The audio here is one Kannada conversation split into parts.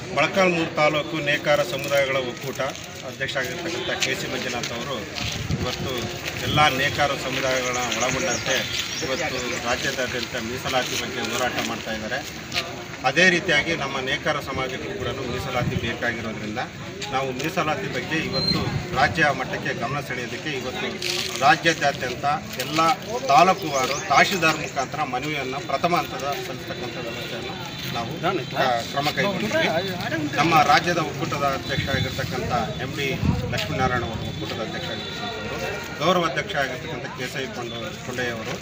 ಮೊಳಕಾಲ್ಮೂರು ತಾಲೂಕು ನೇಕಾರ ಸಮುದಾಯಗಳ ಒಕ್ಕೂಟ ಅಧ್ಯಕ್ಷ ಆಗಿರ್ತಕ್ಕಂಥ ಕೆ ಸಿ ಮಂಜುನಾಥ್ ಅವರು ಇವತ್ತು ಎಲ್ಲ ನೇಕಾರ ಸಮುದಾಯಗಳ ಒಳಗೊಂಡಂತೆ ಇವತ್ತು ರಾಜ್ಯದಾದ್ಯಂತ ಮೀಸಲಾತಿ ಬಗ್ಗೆ ಹೋರಾಟ ಮಾಡ್ತಾ ಇದ್ದಾರೆ ಅದೇ ರೀತಿಯಾಗಿ ನಮ್ಮ ನೇಕಾರ ಸಮಾಜಕ್ಕೂ ಕೂಡ ಮೀಸಲಾತಿ ಬೇಕಾಗಿರೋದ್ರಿಂದ ನಾವು ಮೀಸಲಾತಿ ಬಗ್ಗೆ ಇವತ್ತು ರಾಜ್ಯ ಮಟ್ಟಕ್ಕೆ ಗಮನ ಸೆಳೆಯೋದಕ್ಕೆ ಇವತ್ತು ರಾಜ್ಯಾದ್ಯಂತ ಎಲ್ಲ ತಾಲೂಕುವಾರು ತಹಶೀಲ್ದಾರ್ ಮುಖಾಂತರ ಮನವಿಯನ್ನು ಪ್ರಥಮ ಹಂತದ ಸಲ್ಲಿಸ್ತಕ್ಕಂಥ ವ್ಯವಸ್ಥೆಯನ್ನು ನಾವು ಆ, ಕ್ರಮ ಕೈಗೊಂಡಿದ್ವಿ ನಮ್ಮ ರಾಜ್ಯದ ಒಕ್ಕೂಟದ ಅಧ್ಯಕ್ಷ ಆಗಿರ್ತಕ್ಕಂಥ ಎಂ ಡಿ ಲಕ್ಷ್ಮೀನಾರಾಯಣ ಅವರು ಒಕ್ಕೂಟದ ಅಧ್ಯಕ್ಷ ಆಗಿರ್ತಕ್ಕಂಥವರು ಗೌರವ ಅಧ್ಯಕ್ಷ ಆಗಿರ್ತಕ್ಕಂಥ ಕೇಸರಿ ಕೊಂಡು ಕೊಂಡೆಯವರು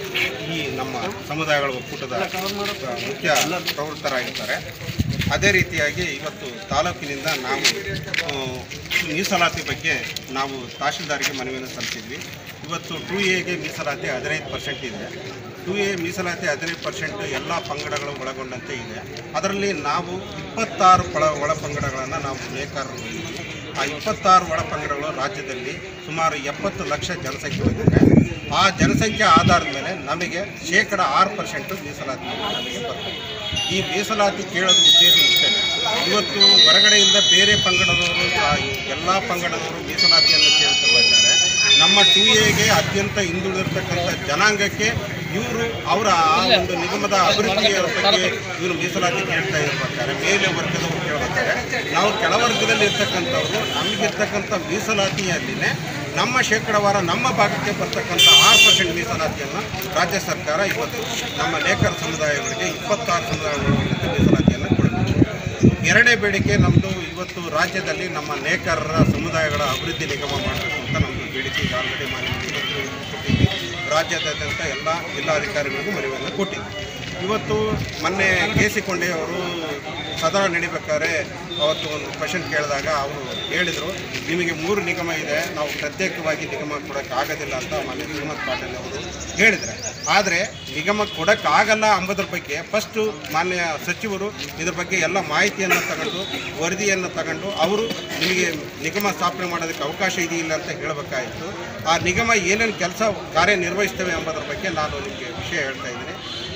ಈ ನಮ್ಮ ಸಮುದಾಯಗಳ ಒಕ್ಕೂಟದ ಆ, ಮುಖ್ಯ ಪ್ರವೃತ್ತರಾಗಿದ್ದಾರೆ ಅದೇ ರೀತಿಯಾಗಿ ಇವತ್ತು ತಾಲೂಕಿನಿಂದ ನಾವು ಆ, ಮೀಸಲಾತಿ ಬಗ್ಗೆ ನಾವು ತಹಶೀಲ್ದಾರಿಗೆ ಮನವಿಯನ್ನು ಸಲ್ಲಿಸಿದ್ವಿ ಇವತ್ತು ಟು ಎಗೆ ಮೀಸಲಾತಿ ಹದಿನೈದು ಪರ್ಸೆಂಟ್ ಇದೆ ಟು ಎ ಮೀಸಲಾತಿ ಹದಿನೈದು ಪರ್ಸೆಂಟ್ ಎಲ್ಲ ಪಂಗಡಗಳು ಒಳಗೊಂಡಂತೆ ಇದೆ ಅದರಲ್ಲಿ ನಾವು ಇಪ್ಪತ್ತಾರು ಒಳ ಒಳ ಪಂಗಡಗಳನ್ನು ನಾವು ನೇಕಾರರು ಹೊಂದಿದ್ವಿ. ಆ ಇಪ್ಪತ್ತಾರು ಒಳ ಪಂಗಡಗಳು ರಾಜ್ಯದಲ್ಲಿ ಸುಮಾರು ಎಪ್ಪತ್ತು ಲಕ್ಷ ಜನಸಂಖ್ಯೆ ಹೊಂದಿದೆ ಆ ಜನಸಂಖ್ಯೆ ಆಧಾರದ ಮೇಲೆ ನಮಗೆ ಶೇಕಡ ಆರು ಪರ್ಸೆಂಟು ಮೀಸಲಾತಿ ನಮಗೆ ಬರ್ತದೆ ಈ ಮೀಸಲಾತಿ ಕೇಳೋದು ಉದ್ದೇಶ ಇಷ್ಟೇ ಇವತ್ತು ಹೊರಗಡೆಯಿಂದ ಬೇರೆ ಪಂಗಡದವರು ಎಲ್ಲ ಪಂಗಡದವರು ಮೀಸಲಾತಿಯನ್ನು ಕೇಳ್ತಿರ್ಬೇಕಾದ್ರೆ ನಮ್ಮ ಟು ಎಗೆ ಅತ್ಯಂತ ಹಿಂದುಳಿದಿರ್ತಕ್ಕಂಥ ಜನಾಂಗಕ್ಕೆ ಇವರು ಅವರ ಆ ಒಂದು ನಿಗಮದ ಅಭಿವೃದ್ಧಿಯ ಬಗ್ಗೆ ಇವರು ಮೀಸಲಾತಿ ಕೇಳ್ತಾ ಇರ್ಬೇಕಾದ್ರೆ ಮೇಲೆ ವರ್ಗದವರು ಕೇಳ್ಬೇಕಾದ್ರೆ ನಾವು ಕೆಳವರ್ಗದಲ್ಲಿ ಇರ್ತಕ್ಕಂಥವ್ರು ನಮಗಿರ್ತಕ್ಕಂಥ ಮೀಸಲಾತಿಯಲ್ಲಿನೇ ನಮ್ಮ ಶೇಕಡವಾರ ನಮ್ಮ ಭಾಗಕ್ಕೆ ಬರ್ತಕ್ಕಂಥ ಆರು ಪರ್ಸೆಂಟ್ ಮೀಸಲಾತಿಯನ್ನು ರಾಜ್ಯ ಸರ್ಕಾರ ಇವತ್ತು ನಮ್ಮ ಲೇಖರ ಸಮುದಾಯಗಳಿಗೆ ಇಪ್ಪತ್ತಾರು ಸಮುದಾಯಗಳಿಗೆ ಮೀಸಲಾತಿಯನ್ನು ಕೊಡಬೇಕು ಎರಡೇ ಬೇಡಿಕೆ ನಮ್ಮದು ಇವತ್ತು ರಾಜ್ಯದಲ್ಲಿ ನಮ್ಮ ನೇಕಾರರ ಸಮುದಾಯಗಳ ಅಭಿವೃದ್ಧಿ ನಿಗಮ ಮಾಡಬೇಕು ಅಂತ ನಮ್ಮದು ಬೇಡಿಕೆ ಈಗ ಆಲ್ರೆಡಿ ಮಾನ್ಯ ಮುಖ್ಯಮಂತ್ರಿಗಳಿಗೂ ಕೊಟ್ಟಿದ್ವಿ ರಾಜ್ಯಾದ್ಯಂತ ಎಲ್ಲ ಜಿಲ್ಲಾಧಿಕಾರಿಗಳಿಗೂ ಮನವಿಯನ್ನು ಕೊಟ್ಟಿದ್ವಿ ಇವತ್ತು ಮೊನ್ನೆ ಕೆ ಸಿ ಕೊಂಡೆಯವರು ಸದನ ನಡಿಬೇಕಾದ್ರೆ ಅವತ್ತು ಒಂದು ಕ್ವಶನ್ ಕೇಳಿದಾಗ ಅವರು ಹೇಳಿದರು ನಿಮಗೆ ಮೂರು ನಿಗಮ ಇದೆ ನಾವು ಪ್ರತ್ಯೇಕವಾಗಿ ನಿಗಮ ಕೊಡೋಕ್ಕೆ ಆಗೋದಿಲ್ಲ ಅಂತ ಮಾನ್ಯ ಶ್ರೀಮಂತ್ ಪಾಟೀಲ್ ಅವರು ಹೇಳಿದರೆ ಆದರೆ ನಿಗಮ ಕೊಡೋಕ್ಕಾಗಲ್ಲ ಅಂಬೋದ್ರ ಬಗ್ಗೆ ಫಸ್ಟು ಮಾನ್ಯ ಸಚಿವರು ಇದ್ರ ಬಗ್ಗೆ ಎಲ್ಲ ಮಾಹಿತಿಯನ್ನು ತಗೊಂಡು ವರದಿಯನ್ನು ತಗೊಂಡು ಅವರು ನಿಮಗೆ ನಿಗಮ ಸ್ಥಾಪನೆ ಮಾಡೋದಕ್ಕೆ ಅವಕಾಶ ಇದೆಯಿಲ್ಲ ಅಂತ ಹೇಳಬೇಕಾಯಿತು ಆ ನಿಗಮ ಏನೇನು ಕೆಲಸ ಕಾರ್ಯನಿರ್ವಹಿಸ್ತವೆ ಎಂಬುದರ ಬಗ್ಗೆ ನಾನು ನಿಮಗೆ ವಿಷಯ ಹೇಳ್ತಾ ಇದ್ದೀನಿ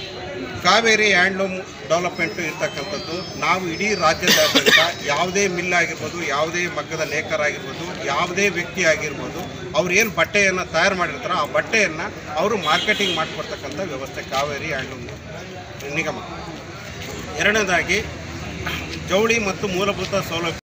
ಕಾವೇರಿ ಹ್ಯಾಂಡ್ಲೂಮ್ ಡೆವಲಪ್ಮೆಂಟ್ ಇರ್ತಕ್ಕಂಥದ್ದು ನಾವು ಇಡೀ ರಾಜ್ಯದಾದ್ಯಂತ ಯಾವುದೇ ಮಿಲ್ ಆಗಿರ್ಬೋದು ಯಾವುದೇ ಮಗ್ಗದ ನೇಕರ್ ಆಗಿರ್ಬೋದು ಯಾವುದೇ ವ್ಯಕ್ತಿ ಆಗಿರ್ಬೋದು ಅವ್ರು ಏನು ಬಟ್ಟೆಯನ್ನು ತಯಾರು ಮಾಡಿರ್ತಾರೋ ಆ ಬಟ್ಟೆಯನ್ನು ಅವರು ಮಾರ್ಕೆಟಿಂಗ್ ಮಾಡಿಕೊಡ್ತಕ್ಕಂಥ ವ್ಯವಸ್ಥೆ ಕಾವೇರಿ ಹ್ಯಾಂಡ್ಲೂಮ್ ನಿಗಮ ಎರಡನೇದಾಗಿ ಜವಳಿ ಮತ್ತು ಮೂಲಭೂತ ಸೌಲಭ್ಯ